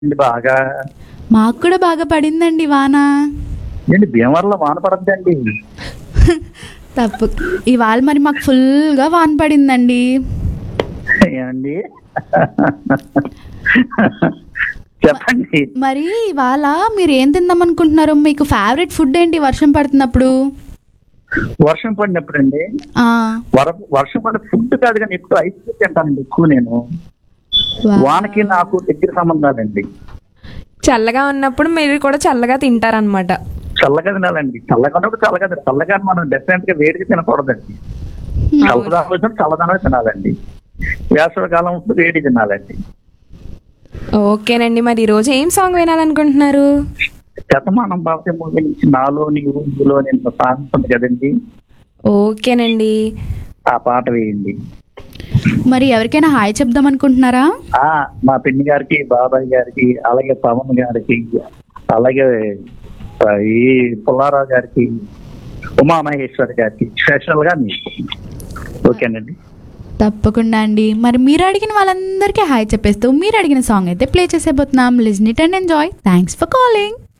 అండి బాగా మాకు కూడా బాగా పడిందండి వాన ఏంటి భీమవరంలో వాన పడద్దండి తప్పు ఇవాళ మరి మాకు ఫుల్గా వాన పడిందండి ఏమండి చెప్పండి మరి ఇవాళ మీరు ఏం తిందాం అనుకుంటున్నారు మీకు ఫేవరెట్ ఫుడ్ ఏంటి వర్షం పడుతున్నప్పుడు వర్షం పడినప్పుడు అండి ఆ, వర వర్షం పడిన ఫుడ్ కాదు కానీ ఎక్కువ ఐస్ క్రీమ్ తింటానండి ఎక్కువ నేను వా- వానకి నాకు దగ్గర సంబంధాలండి చల్లగా ఉన్నప్పుడు మీరు కూడా చల్లగా తింటారనమాట చల్లగా తినాలండి చల్లగా ఉన్నప్పుడు చల్లగా తినాలి. చల్లగా మనం డెఫినెట్ గా వేడిగా తినకూడదండి చల్లదనం వచ్చినప్పుడు చల్లదనమే తినాలండి వేసవి కాలం ఉన్నప్పుడు వేడి తినాలండి ఓకేనండి మరి ఈరోజు ఏం సాంగ్ వినాలనుకుంటున్నారు శతమానం భారతీయ మూవీ నుంచి నాలో నీవు ఇందులో నేను సాంగ్ ఉంది కదండి ఓకేనండి ఆ పాట వేయండి మరి ఎవరికైనా హాయ్ చెప్దాం అనుకుంటున్నారా ఆ మా పిన్ని గారికి బాబాయ్ గారికి అలాగే పవన్ గారికి అలాగే ఆ, ఈ పుల్లారావు గారికి ఉమామహేశ్వరి గారికి స్పెషల్ గా మీకు ఓకేనండి తప్పకుండా అండి మరి మీరు అడిగిన వాళ్ళందరికీ హాయ్ చెప్పేస్తూ మీరు అడిగిన సాంగ్ అయితే ప్లే చేసేపోతున్నాం listen it and enjoy thanks for calling